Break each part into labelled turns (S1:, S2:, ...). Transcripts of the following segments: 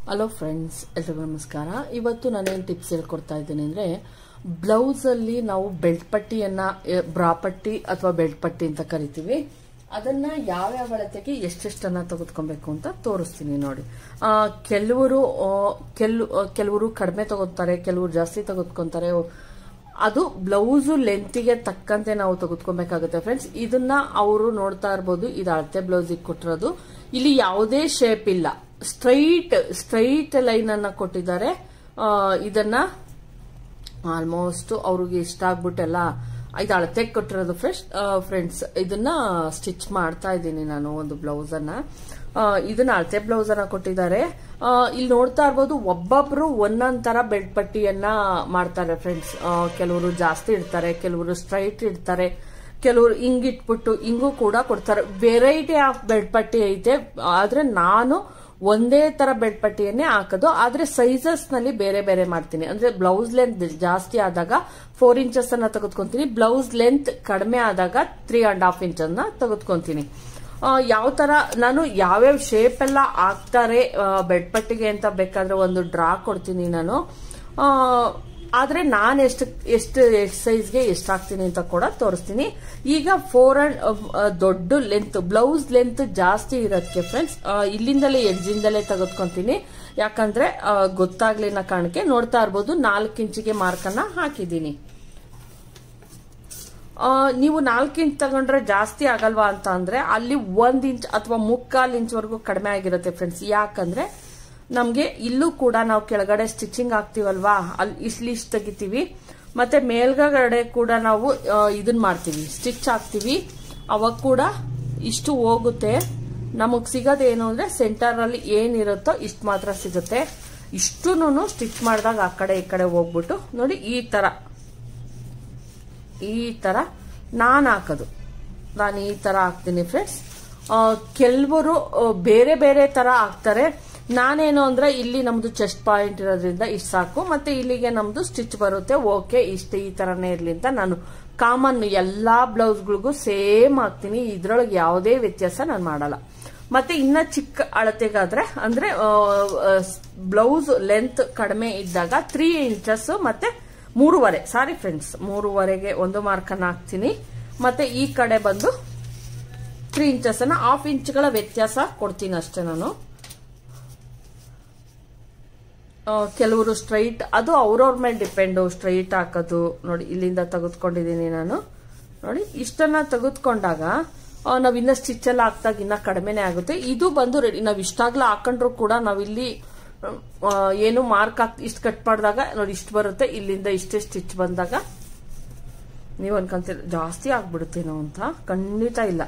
S1: hello friends ಎಲ್ರಿಗೂ ನಮಸ್ಕಾರ ಇವತ್ತು ನಾನೇನು ಟಿಪ್ಸ್ ಹೇಳ್ಕೊಡ್ತಾ ಇದ್ದೀನಿ ಅಂದರೆ ಬ್ಲೌಸಲ್ಲಿ ನಾವು ಬೆಲ್ಟ್ ಪಟ್ಟಿಯನ್ನ ಎ, ಬ್ರಾ ಪಟ್ಟಿ ಅಥವಾ ಬೆಲ್ಟ್ ಪಟ್ಟಿ ಅಂತ ಕರಿತೀವಿ ಅದನ್ನ ಯಾವ್ಯಾವ ಅಳತೆಗೆ ಎಷ್ಟೆಷ್ಟನ್ನ ತೆಗೆದುಕೊಬೇಕು ಅಂತ ತೋರಿಸ್ತೀನಿ ನೋಡಿ ಆ, ಕೆಲವರು ಆ, ಕೆಲ್ ಆ, ಕೆಲವರು ಕಡಿಮೆ ತಗೋತಾರೆ ಕೆಲವರು ಜಾಸ್ತಿ ತೆಗೆದುಕೊಂತಾರೆ ಅದು ಬ್ಲೌಸು ಲೆಂತಿಗೆ ತಕ್ಕಂತೆ ನಾವು ತೆಗೆದುಕೊಬೇಕಾಗುತ್ತೆ ಫ್ರೆಂಡ್ಸ್ ಇದನ್ನ ಅವರು ನೋಡ್ತಾ ಇರ್ಬೋದು ಇದು ಅಳತೆ ಬ್ಲೌಸಿಗೆ ಕೊಟ್ಟಿರೋದು ಇಲ್ಲಿ ಯಾವುದೇ ಶೇಪ್ ಇಲ್ಲ ಸ್ಟ್ರೈಟ್ ಸ್ಟ್ರೈಟ್ ಲೈನ್ ಅನ್ನ ಕೊಟ್ಟಿದ್ದಾರೆ ಆ, ಇದನ್ನ ಆಲ್ಮೋಸ್ಟ್ ಅವ್ರಿಗೆ ಇಷ್ಟ ಆಗ್ಬಿಟ್ಟೆಲ್ಲ ಇದು ಅಳತೆ ಕೊಟ್ಟಿರೋದು ಫ್ರೆಶ್ ಫ್ರೆಂಡ್ಸ್ ಇದನ್ನ ಸ್ಟಿಚ್ ಮಾಡ್ತಾ ಇದ್ದೀನಿ ನಾನು ಒಂದು ಬ್ಲೌಸ್ ಅನ್ನ ಆ, ಇದನ್ನ ಅಳತೆ ಬ್ಲೌಸ್ ಅನ್ನ ಕೊಟ್ಟಿದ್ದಾರೆ ಆ, ಇಲ್ಲಿ ನೋಡ್ತಾ ಇರ್ಬೋದು ಒಬ್ಬೊಬ್ರು ಒಂದೊಂದ್ ತರ ಬೆಲ್ಟ್ ಪಟ್ಟಿಯನ್ನ ಮಾಡ್ತಾರೆ ಫ್ರೆಂಡ್ಸ್ ಕೆಲವರು ಜಾಸ್ತಿ ಇಡ್ತಾರೆ ಕೆಲವರು ಸ್ಟ್ರೈಟ್ ಇಡ್ತಾರೆ ಕೆಲವರು ಹಿಂಗ್ ಇಟ್ಬಿಟ್ಟು ಹಿಂಗೂ ಕೂಡ ಕೊಡ್ತಾರೆ ವೆರೈಟಿ ಆಫ್ ಬೆಲ್ಟ್ ಪಟ್ಟಿ ಐತೆ ಆದ್ರೆ ನಾನು ಒಂದೇ ತರ ಬೆಲ್ಟ್ ಪಟ್ಟಿಯನ್ನೇ ಹಾಕೋದು ಆದ್ರೆ ಸೈಜಸ್ ನಲ್ಲಿ ಬೇರೆ ಬೇರೆ ಮಾಡ್ತೀನಿ ಅಂದ್ರೆ ಬ್ಲೌಸ್ ಲೆಂತ್ ಜಾಸ್ತಿ ಆದಾಗ ಫೋರ್ ಇಂಚಸ್ ಅನ್ನ ತೆಗೆದುಕೊಂತೀನಿ ಬ್ಲೌಸ್ ಲೆಂತ್ ಕಡಿಮೆ ಆದಾಗ ತ್ರೀ ಅಂಡ್ ಹಾಫ್ ಇಂಚ್ ಅನ್ನ ತೆಗೆದುಕೊಂತೀನಿ ಯಾವ ತರ ನಾನು ಯಾವ್ಯಾವ ಶೇಪ್ ಎಲ್ಲ ಹಾಕ್ತಾರೆ ಬೆಡ್ ಪಟ್ಟಿಗೆ ಅಂತ ಬೇಕಾದ್ರೆ ಒಂದು ಡ್ರಾ ಕೊಡ್ತೀನಿ ನಾನು ಆ, ಆದ್ರೆ ನಾನು ಎಷ್ಟು ಎಷ್ಟು ಎಷ್ಟು ಸೈಜ್ಗೆ ಎಷ್ಟು ಹಾಕ್ತೀನಿ ಅಂತ ಕೂಡ ತೋರಿಸ್ತೀನಿ ಈಗ ಫೋರ್ ಅಂಡ್ ದೊಡ್ಡ ಲೆಂತ್ ಬ್ಲೌಸ್ ಲೆಂತ್ ಜಾಸ್ತಿ ಇರೋದಕ್ಕೆ ಫ್ರೆಂಡ್ಸ್ ಇಲ್ಲಿಂದಲೇ ಎಡ್ಜಿಂದಲೇ ತೆಗೆದುಕೊಂತೀನಿ ಯಾಕಂದ್ರೆ ಆ, ಗೊತ್ತಾಗ್ಲಿ ಅನ್ನೋ ಕಾರಣಕ್ಕೆ ನೋಡ್ತಾ ಇರ್ಬೋದು ನಾಲ್ಕು ಇಂಚಿಗೆ ಮಾರ್ಕನ್ನ ಹಾಕಿದ್ದೀನಿ ಆ, ನೀವು ನಾಲ್ಕು ಇಂಚ್ ತಗೊಂಡ್ರೆ ಜಾಸ್ತಿ ಆಗಲ್ವಾ ಅಂತ ಅಂದ್ರೆ ಅಲ್ಲಿ ಒಂದ್ ಇಂಚ್ ಅಥವಾ ಮುಕ್ಕಾಲ್ ಇಂಚ್ ವರೆಗೂ ಕಡಿಮೆ ಆಗಿರುತ್ತೆ ಫ್ರೆಂಡ್ಸ್ ಯಾಕಂದ್ರೆ ನಮ್ಗೆ ಇಲ್ಲೂ ಕೂಡ ನಾವು ಕೆಳಗಡೆ ಸ್ಟಿಚಿಂಗ್ ಹಾಕ್ತಿವಲ್ವಾ ಅಲ್ಲಿ ಇಸ್ಲಿ ಇಷ್ಟು ತೆಗಿತೀವಿ ಮತ್ತೆ ಮೇಲ್ಗಡೆ ಕೂಡ ನಾವು ಆ, ಇದನ್ ಮಾಡ್ತೀವಿ ಸ್ಟಿಚ್ ಹಾಕ್ತಿವಿ ಅವಾಗ ಕೂಡ ಇಷ್ಟು ಹೋಗುತ್ತೆ ನಮಗ್ ಸಿಗೋದೇನು ಅಂದ್ರೆ ಸೆಂಟರ್ ಅಲ್ಲಿ ಏನಿರುತ್ತೋ ಇಷ್ಟು ಮಾತ್ರ ಸಿಗುತ್ತೆ ಇಷ್ಟುನು ಸ್ಟಿಚ್ ಮಾಡಿದಾಗ ಆ ಕಡೆ ಈ ಕಡೆ ಹೋಗ್ಬಿಟ್ಟು ನೋಡಿ ಈ ತರ ಈ ತರ ನಾನು ಹಾಕೋದು ನಾನು ಈ ತರ ಹಾಕ್ತೀನಿ ಫ್ರೆಂಡ್ಸ್ ಕೆಲವರು ಬೇರೆ ಬೇರೆ ತರ ಹಾಕ್ತಾರೆ ನಾನೇನು ಅಂದ್ರೆ ಇಲ್ಲಿ ನಮ್ದು ಚೆಸ್ಟ್ ಪಾಯಿಂಟ್ ಇರೋದ್ರಿಂದ ಇಷ್ಟು ಸಾಕು ಮತ್ತೆ ಇಲ್ಲಿಗೆ ನಮ್ದು ಸ್ಟಿಚ್ ಬರುತ್ತೆ ಓಕೆ ಇಷ್ಟು ಈ ತರನೇ ಇರ್ಲಿ ಅಂತ ನಾನು ಕಾಮನ್ ಎಲ್ಲಾ ಬ್ಲೌಸ್ಗಳಿಗೂ ಸೇಮ್ ಹಾಕ್ತೀನಿ ಇದ್ರೊಳಗೆ ಯಾವುದೇ ವ್ಯತ್ಯಾಸ ನಾನು ಮಾಡಲ್ಲ ಮತ್ತೆ ಇನ್ನ ಚಿಕ್ಕ ಅಳತೆಗಾದ್ರೆ ಅಂದ್ರೆ ಬ್ಲೌಸ್ ಲೆಂತ್ ಕಡಿಮೆ ಇದ್ದಾಗ ತ್ರೀ ಇಂಚಸ್ ಮತ್ತೆ ಮೂರುವರೆ ಸಾರಿ ಫ್ರೆಂಡ್ಸ್ ಮೂರುವರೆಗೆ ಒಂದು ಮಾರ್ಕ್ ಅನ್ನ ಹಾಕ್ತೀನಿ ಮತ್ತೆ ಈ ಕಡೆ ಬಂದು ತ್ರೀ ಇಂಚಸ್ ಅನ್ನ ಹಾಫ್ ಇಂಚ್ಗಳ ವ್ಯತ್ಯಾಸ ಕೊಡ್ತೀನಿ ಅಷ್ಟೇ ನಾನು ಆ, ಕೆಲವರು ಸ್ಟ್ರೈಟ್ ಅದು ಅವ್ರವ್ರ ಮೇಲೆ ಡಿಪೆಂಡು ಸ್ಟ್ರೈಟ್ ಹಾಕೋದು ನೋಡಿ ಇಲ್ಲಿಂದ ತೆಗೆದುಕೊಂಡಿದ್ದೀನಿ ನಾನು ನೋಡಿ ಇಷ್ಟನ್ನ ತೆಗೆದುಕೊಂಡಾಗ ನಾವ್ ಇನ್ನ ಸ್ಟಿಚ್ ಎಲ್ಲ ಹಾಕ್ದಾಗ ಇನ್ನ ಕಡಿಮೆನೆ ಆಗುತ್ತೆ ಇದು ಬಂದು ರೆಡಿ ನಾವ್ ಇಷ್ಟಾಗ್ಲ ಹಾಕೊಂಡ್ರು ಕೂಡ ನಾವಿಲ್ಲಿ ಆ, ಏನು ಮಾರ್ಕ್ ಹಾಕ್ ಇಷ್ಟು ಕಟ್ ಮಾಡಿದಾಗ ನೋಡಿ ಇಷ್ಟು ಬರುತ್ತೆ ಇಲ್ಲಿಂದ ಇಷ್ಟೇ ಸ್ಟಿಚ್ ಬಂದಾಗ ನೀವು ಅನ್ಕೊಂತೀರ ಜಾಸ್ತಿ ಆಗ್ಬಿಡುತ್ತೇನೋ ಅಂತ ಖಂಡಿತ ಇಲ್ಲ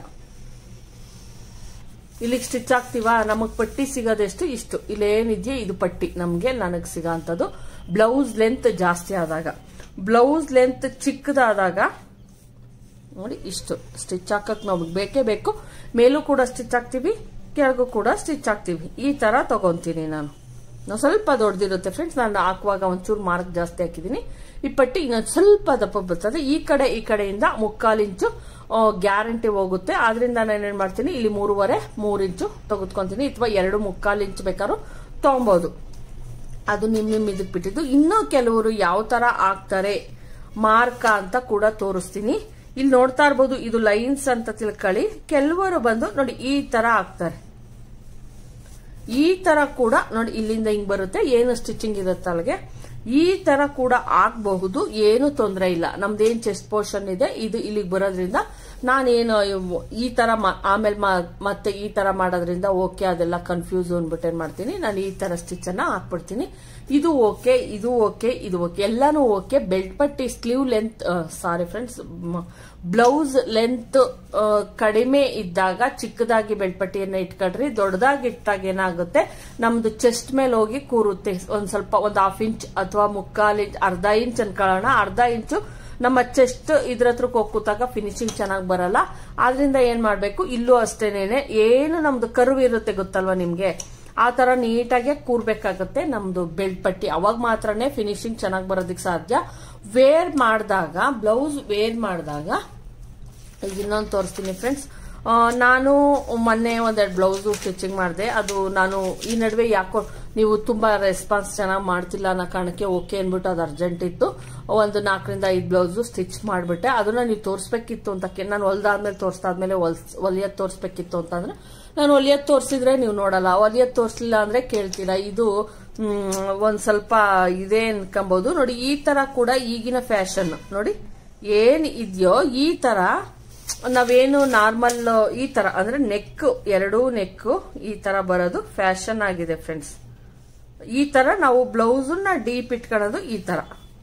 S1: ಇಲ್ಲಿಗೆ ಸ್ಟಿಚ್ ಹಾಕ್ತಿವಾ ನಮಗ್ ಪಟ್ಟಿ ಸಿಗೋದೆಷ್ಟು ಇಷ್ಟು ಇಲ್ಲೇನಿದೆಯೋ ಇದು ಪಟ್ಟಿ ನಮ್ಗೆ ನನಗ್ ಸಿಗೋಂಥದ್ದು ಬ್ಲೌಸ್ ಲೆಂತ್ ಜಾಸ್ತಿ ಆದಾಗ ಬ್ಲೌಸ್ ಲೆಂತ್ ಚಿಕ್ಕದಾದಾಗ ನೋಡಿ ಇಷ್ಟು ಸ್ಟಿಚ್ ಹಾಕಕ್ ನಮಗ್ ಬೇಕೇ ಬೇಕು ಮೇಲೂ ಕೂಡ ಸ್ಟಿಚ್ ಹಾಕ್ತಿವಿ ಕೆಳಗೂ ಕೂಡ ಸ್ಟಿಚ್ ಹಾಕ್ತಿವಿ ಈ ತರ ತಗೊಂತೀನಿ ನಾನು ನಾವು ಸ್ವಲ್ಪ ದೊಡ್ಡದಿರುತ್ತೆ ಫ್ರೆಂಡ್ಸ್ ನಾನು ಹಾಕುವಾಗ ಒಂಚೂರು ಮಾರ್ಕ್ ಜಾಸ್ತಿ ಹಾಕಿದ್ದೀನಿ ಈ ಪಟ್ಟಿ ಇನ್ನೊಂದು ಸ್ವಲ್ಪ ದಪ್ಪ ಬರ್ತದೆ ಈ ಕಡೆ ಈ ಕಡೆಯಿಂದ ಮುಕ್ಕಾಲು ಇಂಚು ಗ್ಯಾರಂಟಿ ಹೋಗುತ್ತೆ ಆದ್ರಿಂದ ನಾನು ಏನೇನ್ ಮಾಡ್ತೀನಿ ಇಲ್ಲಿ ಮೂರುವರೆ ಮೂರು ಇಂಚು ತೆಗೆದುಕೊಂತೀನಿ ಅಥವಾ ಎರಡು ಮುಕ್ಕಾಲು ಇಂಚು ಬೇಕಾದ್ರೂ ತಗೊಬಹುದು ಅದು ನಿಮ್ ನಿಮ್ ಇದಕ್ ಬಿಟ್ಟಿದ್ದು ಇನ್ನೂ ಕೆಲವರು ಯಾವ ತರ ಹಾಕ್ತಾರೆ ಮಾರ್ಕ ಅಂತ ಕೂಡ ತೋರಿಸ್ತೀನಿ ಇಲ್ಲಿ ನೋಡ್ತಾ ಇರ್ಬೋದು ಇದು ಲೈನ್ಸ್ ಅಂತ ತಿಳ್ಕೊಳ್ಳಿ ಕೆಲವರು ಬಂದು ನೋಡಿ ಈ ತರ ಹಾಕ್ತಾರೆ ಈ ತರ ಕೂಡ ನೋಡಿ ಇಲ್ಲಿಂದ ಹಿಂಗ್ ಬರುತ್ತೆ ಏನು ಸ್ಟಿಚಿಂಗ್ ಇರುತ್ತೆ ಅಲ್ಲಿಗೆ ಈ ತರ ಕೂಡ ಆಗ್ಬಹುದು ಏನು ತೊಂದರೆ ಇಲ್ಲ ನಮ್ದೇನ್ ಚೆಸ್ಟ್ ಪೋರ್ಷನ್ ಇದೆ ಇದು ಇಲ್ಲಿಗೆ ಬರೋದ್ರಿಂದ ನಾನೇನು ಇವ್- ಈ ತರ ಮಾ- ಆಮೇಲೆ ಮಾ- ಮತ್ತೆ ಈ ತರ ಮಾಡೋದ್ರಿಂದ ಓಕೆ ಅದೆಲ್ಲ ಕನ್ಫ್ಯೂಸ್ ಅಂದ್ಬಿಟ್ಟು ಏನ್ ಮಾಡ್ತೀನಿ ನಾನು ಈ ತರ ಸ್ಟಿಚ್ ಅನ್ನ ಹಾಕ್ಬಿಡ್ತೀನಿ ಇದು ಓಕೆ ಇದು ಓಕೆ ಇದು ಓಕೆ ಎಲ್ಲಾನು ಓಕೆ ಬೆಲ್ಟ್ ಪಟ್ಟಿ sleeve length sorry friends blouse length ಕಡಿಮೆ ಇದ್ದಾಗ ಚಿಕ್ಕದಾಗಿ ಬೆಲ್ಟ್ ಪಟ್ಟಿಯನ್ನ ಇಟ್ಕೊಳ್ರಿ ದೊಡ್ಡದಾಗಿ ಇಟ್ಟಾಗ ಏನಾಗುತ್ತೆ ನಮ್ದು ಚೆಸ್ಟ್ ಮೇಲೆ ಹೋಗಿ ಕೂರುತ್ತೆ ಒಂದ್ ಸ್ವಲ್ಪ ಒಂದ್ ಹಾಫ್ ಇಂಚ್ ಅಥವಾ ಮುಕ್ಕಾಲ್ ಇಂಚ್ ಅರ್ಧ ಇಂಚ್ ಅನ್ಕೊಳ್ಳೋಣ ಅರ್ಧ ಇಂಚು ನಮ್ಮ ಚೆಸ್ಟ್ ಇದ್ರ ಹತ್ರಕ್ಕೆ ಹೋಗಿ ಕೂತಾಗ ಫಿನಿಶಿಂಗ್ ಚೆನ್ನಾಗಿ ಬರಲ್ಲ ಆದ್ರಿಂದ ಏನ್ ಮಾಡ್ಬೇಕು ಇಲ್ಲೂ ಅಷ್ಟೇನೇನೆ ಏನು ನಮ್ದು ಕರ್ವ್ ಇರುತ್ತೆ ಗೊತ್ತಲ್ವಾ ನಿಮ್ಗೆ ಆ ತರ ನೀಟಾಗಿ ಕೂರ್ಬೇಕಾಗತ್ತೆ ನಮ್ದು ಬೆಲ್ಟ್ ಪಟ್ಟಿ ಅವಾಗ ಮಾತ್ರನೇ ಫಿನಿಶಿಂಗ್ ಚೆನ್ನಾಗಿ ಬರೋದಕ್ಕೆ ಸಾಧ್ಯ ವೇರ್ ಮಾಡಿದಾಗ ಬ್ಲೌಸ್ ವೇರ್ ಮಾಡಿದಾಗ ಈಗ ಇನ್ನೊಂದು ತೋರಿಸ್ತೀನಿ ಫ್ರೆಂಡ್ಸ್ ಆ, ನಾನು ಮೊನ್ನೆ ಒಂದೆರಡು ಬ್ಲೌಸು ಸ್ಟಿಚಿಂಗ್ ಮಾಡಿದೆ ಅದು ನಾನು ಈ ನಡುವೆ ಯಾಕೋ ನೀವು ತುಂಬಾ ರೆಸ್ಪಾನ್ಸ್ ಚೆನ್ನಾಗಿ ಮಾಡ್ತಿಲ್ಲ ಅನ್ನೋ ಕಾರಣಕ್ಕೆ ಓಕೆ ಅಂದ್ಬಿಟ್ಟು ಅದು ಅರ್ಜೆಂಟ್ ಇತ್ತು ಒಂದು ನಾಲ್ಕರಿಂದ ಐದು ಬ್ಲೌಸು ಸ್ಟಿಚ್ ಮಾಡಿಬಿಟ್ಟೆ ಅದನ್ನ ನೀವು ತೋರಿಸ್ಬೇಕಿತ್ತು ಅಂತ ಕೆ- ನಾನು ಹೊಲ್ದಾದ್ಮೇಲೆ ತೋರಿಸ್ದಾದ್ಮೇಲೆ ಹೊಲ್ಸ್ ಹೊಲಿಯೋದು ತೋರಿಸ್ಬೇಕಿತ್ತು ಅಂತಂದ್ರೆ ನಾನು ಹೊಲಿಯೋದು ತೋರಿಸಿದ್ರೆ ನೀವು ನೋಡಲ್ಲ ಹೊಲಿಯೋದು ತೋರಿಸ್ಲಿಲ್ಲ ಅಂದ್ರೆ ಕೇಳ್ತೀರಾ ಇದು ಮ್, ಒಂದ್ ಸ್ವಲ್ಪ ಇದೆ ಅನ್ಕೊಂಬೋದು ನೋಡಿ ಈ ತರ ಕೂಡ ಈಗಿನ ಫ್ಯಾಷನ್ ನೋಡಿ ಏನ್ ಇದೆಯೋ ಈ ತರ ನಾವೇನು ನಾರ್ಮಲ್ ಈ ತರ ಅಂದ್ರೆ ನೆಕ್ ಎರಡೂ ನೆಕ್ ಈ ತರ ಬರೋದು ಫ್ಯಾಷನ್ ಆಗಿದೆ ಫ್ರೆಂಡ್ಸ್ ಈ ತರ ನಾವು ಬ್ಲೌಸ್ ನ ಡೀಪ್ ಇಟ್ಕೊಳ್ಳೋದು ಈ ತರ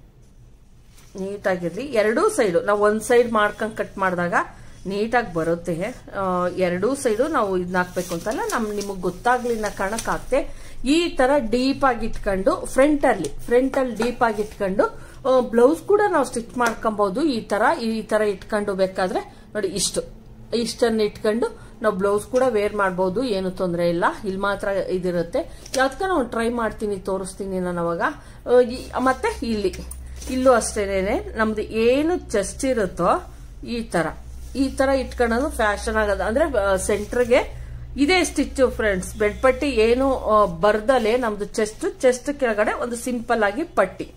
S1: ನೀಟಾಗಿರ್ಲಿ ಎರಡೂ ಸೈಡು ನಾವು ಒಂದ್ ಸೈಡ್ ಮಾಡ್ಕೊಂಡ್ ಕಟ್ ಮಾಡಿದಾಗ ನೀಟಾಗಿ ಬರುತ್ತೆ ಆ, ಎರಡೂ ಸೈಡು ನಾವು ಇದನ್ನ ಹಾಕ್ಬೇಕು ಅಂತಲ್ಲ ನಮ್ ನಿಮಗೆ ಗೊತ್ತಾಗ್ಲಿ ಅನ್ನೋ ಕಾರಣಕ್ಕೆ ಹಾಕ್ತೆ ಈ ತರ ಡೀಪ್ ಆಗಿ ಇಟ್ಕೊಂಡು ಫ್ರಂಟ್ ಅಲ್ಲಿ ಫ್ರಂಟ್ ಅಲ್ಲಿ ಡೀಪ್ ಆಗಿ ಇಟ್ಕೊಂಡು ಬ್ಲೌಸ್ ಕೂಡ ನಾವು ಸ್ಟಿಚ್ ಮಾಡ್ಕೊಬಹುದು ಈ ತರ ಈ ತರ ಇಟ್ಕೊಂಡು ಬೇಕಾದ್ರೆ ನೋಡಿ ಇಷ್ಟು ಇಷ್ಟನ್ನ ಇಟ್ಕೊಂಡು ನಾವು ಬ್ಲೌಸ್ ಕೂಡ ವೇರ್ ಮಾಡಬಹುದು ಏನು ತೊಂದರೆ ಇಲ್ಲ ಇಲ್ಲಿ ಮಾತ್ರ ಇದಿರುತ್ತೆ ಯಾವ್ದಕ್ಕ ನಾವು ಟ್ರೈ ಮಾಡ್ತೀನಿ ತೋರಿಸ್ತೀನಿ ನಾನು ಅವಾಗ ಆ, ಈ- ಮತ್ತೆ ಇಲ್ಲಿ ಇಲ್ಲೂ ಅಷ್ಟೇನೆ ನಮ್ದು ಏನು ಚೆಸ್ಟ್ ಇರುತ್ತೋ ಈ ತರ ಈ ತರ ಇಟ್ಕೊಳ್ಳೋದು ಫ್ಯಾಷನ್ ಆಗೋದು ಅಂದ್ರೆ ಸೆಂಟರ್ಗೆ ಇದೇ ಸ್ಟಿಚ್ ಫ್ರೆಂಡ್ಸ್ ಬೆಡ್ ಪಟ್ಟಿ ಏನು ಆ, ಬರ್ದಲೆ ನಮ್ದು ಚೆಸ್ಟ್ ಚೆಸ್ಟ್ ಕೆಳಗಡೆ ಒಂದು ಸಿಂಪಲ್ ಆಗಿ ಪಟ್ಟಿ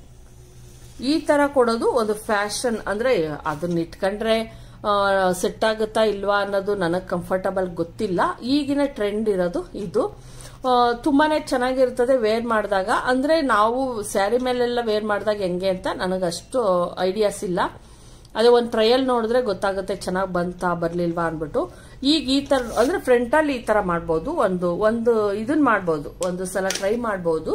S1: ಈ ತರ ಕೊಡೋದು ಒಂದು ಫ್ಯಾಷನ್ ಅಂದ್ರೆ ಅದನ್ನ ಇಟ್ಕೊಂಡ್ರೆ ಸೆಟ್ ಆಗುತ್ತಾ ಇಲ್ವಾ ಅನ್ನೋದು ನನಗೆ ಕಂಫರ್ಟಬಲ್ ಗೊತ್ತಿಲ್ಲ ಈಗಿನ ಟ್ರೆಂಡ್ ಇರೋದು ಇದು ಆ, ತುಂಬಾನೇ ಚೆನ್ನಾಗಿರ್ತದೆ ವೇರ್ ಮಾಡಿದಾಗ ಅಂದ್ರೆ ನಾವು ಸ್ಯಾರಿ ಮೇಲೆಲ್ಲ ವೇರ್ ಮಾಡಿದಾಗ ಹೆಂಗೆ ಅಂತ ನನಗಷ್ಟು ಐಡಿಯಾಸ್ ಇಲ್ಲ ಅದೇ ಒಂದು ಟ್ರಯಲ್ ನೋಡಿದ್ರೆ ಗೊತ್ತಾಗುತ್ತೆ ಚೆನ್ನಾಗಿ ಬಂತಾ ಬರ್ಲಿಲ್ವಾ ಅನ್ಬಿಟ್ಟು ಈಗ ಈ ತರ ಅಂದ್ರೆ ಫ್ರಂಟ್ ಅಲ್ಲಿ ಈ ತರ ಮಾಡ್ಬೋದು ಒಂದು ಒಂದು ಇದನ್ನ ಮಾಡ್ಬೋದು ಒಂದು ಸಲ ಟ್ರೈ ಮಾಡ್ಬೋದು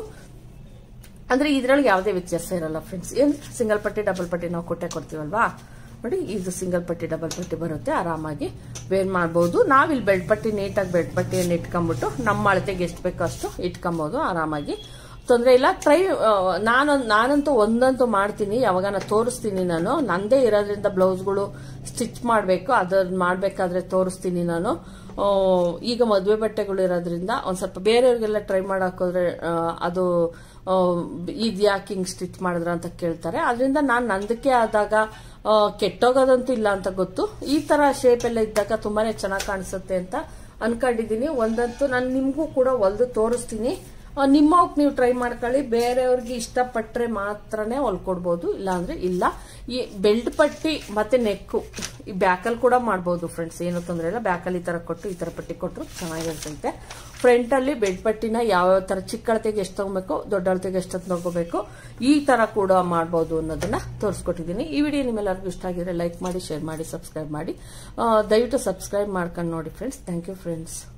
S1: ಅಂದ್ರೆ ಇದ್ರೊಳಗೆ ಯಾವುದೇ ವ್ಯತ್ಯಾಸ ಇರಲ್ಲ ಫ್ರೆಂಡ್ಸ್ ಏನ್ ಸಿಂಗಲ್ ಪಟ್ಟಿ ಡಬಲ್ ಪಟ್ಟಿ ನಾವು ಕೊಟ್ಟೆ ಕೊಡ್ತೀವಲ್ವಾ ನೋಡಿ ಇದು ಸಿಂಗಲ್ ಪಟ್ಟಿ ಡಬಲ್ ಪಟ್ಟಿ ಬರುತ್ತೆ ಆರಾಮಾಗಿ ವೇರ್ ಮಾಡ್ಬೋದು ನಾವಿಲ್ಲಿ ಬೆಡ್ ಪಟ್ಟಿ ನೀಟಾಗಿ ಬೆಡ್ ಪಟ್ಟಿಯನ್ನು ಇಟ್ಕೊಂಡ್ಬಿಟ್ಟು ನಮ್ಮ ಅಳತೆಗೆ ಎಷ್ಟು ಬೇಕೋ ಅಷ್ಟು ಇಟ್ಕೊಬೋದು ಆರಾಮಾಗಿ ತೊಂದರೆ ಇಲ್ಲ ಟ್ರೈ ನಾನು ನಾನಂತೂ ಒಂದಂತೂ ಮಾಡ್ತೀನಿ ಯಾವಾಗ ನಾನು ತೋರಿಸ್ತೀನಿ ನಾನು ನಂದೇ ಇರೋದ್ರಿಂದ ಬ್ಲೌಸ್ಗಳು ಸ್ಟಿಚ್ ಮಾಡಬೇಕು ಅದನ್ನ ಮಾಡಬೇಕಾದ್ರೆ ತೋರಿಸ್ತೀನಿ ನಾನು ಆ, ಈಗ ಮದುವೆ ಬಟ್ಟೆಗಳು ಇರೋದ್ರಿಂದ ಒಂದ್ ಸ್ವಲ್ಪ ಬೇರೆಯವ್ರಿಗೆಲ್ಲ ಟ್ರೈ ಮಾಡಾಕೋದ್ರೆ ಅದು ಆ, ಇದ್ ಯಾಕೆ ಹಿಂಗ್ ಸ್ಟಿಚ್ ಮಾಡಿದ್ರ ಅಂತ ಕೇಳ್ತಾರೆ ಅದರಿಂದ ನಾನು ನಂದಕ್ಕೆ ಆದಾಗ ಆ, ಕೆಟ್ಟೋಗೋದಂತೂ ಇಲ್ಲ ಅಂತ ಗೊತ್ತು ಈ ತರ ಶೇಪ್ ಎಲ್ಲ ಇದ್ದಾಗ ತುಂಬಾನೇ ಚೆನ್ನಾಗಿ ಕಾಣಿಸುತ್ತೆ ಅಂತ ಅನ್ಕೊಂಡಿದೀನಿ ಒಂದಂತೂ ನಾನು ನಿಮ್ಗೂ ಕೂಡ ಹೊಲ್ದು ತೋರಿಸ್ತೀನಿ ಆ, ನಿಮ್ಮವ್ಕ್ ನೀವು ಟ್ರೈ ಮಾಡ್ಕೊಳ್ಳಿ ಬೇರೆಯವ್ರಿಗೆ ಇಷ್ಟಪಟ್ರೆ ಮಾತ್ರನೇ ಹೊಲ್ಕೊಡ್ಬೋದು ಇಲ್ಲಾಂದ್ರೆ ಇಲ್ಲ ಈ ಬೆಲ್ಟ್ ಪಟ್ಟಿ ಮತ್ತೆ ನೆಕ್ಕು ಈ ಬ್ಯಾಕಲ್ಲಿ ಕೂಡ ಮಾಡ್ಬೋದು ಫ್ರೆಂಡ್ಸ್ ಏನು ತೊಂದರೆ ಇಲ್ಲ ಬ್ಯಾಕಲ್ಲಿ ಈ ತರ ಕೊಟ್ಟು ಈ ತರ ಪಟ್ಟಿ ಕೊಟ್ಟರು ಚೆನ್ನಾಗಿರ್ತೈತೆ ಫ್ರಂಟ್ ಅಲ್ಲಿ ಬೆಲ್ಟ್ ಪಟ್ಟಿನ ಯಾವ ತರ ಚಿಕ್ಕ ಅಳತೆಗೆ ಎಷ್ಟು ತಗೋಬೇಕು ದೊಡ್ಡ ಅಳತೆಗೆ ಎಷ್ಟು ತಗೋಬೇಕು ಈ ತರ ಕೂಡ ಮಾಡ್ಬೋದು ಅನ್ನೋದನ್ನ ತೋರಿಸ್ಕೊಟ್ಟಿದ್ದೀನಿ ಈ ವಿಡಿಯೋ ನಿಮ್ಮೆಲ್ಲರಿಗೂ ಇಷ್ಟ ಆಗಿದ್ರೆ ಲೈಕ್ ಮಾಡಿ ಶೇರ್ ಮಾಡಿ ಸಬ್ಸ್ಕ್ರೈಬ್ ಮಾಡಿ ಆ, ದಯವಿಟ್ಟು ಸಬ್ಸ್ಕ್ರೈಬ್ ಮಾಡ್ಕೊಂಡು ನೋಡಿ ಫ್ರೆಂಡ್ಸ್ ಥ್ಯಾಂಕ್ ಯು ಫ್ರೆಂಡ್ಸ್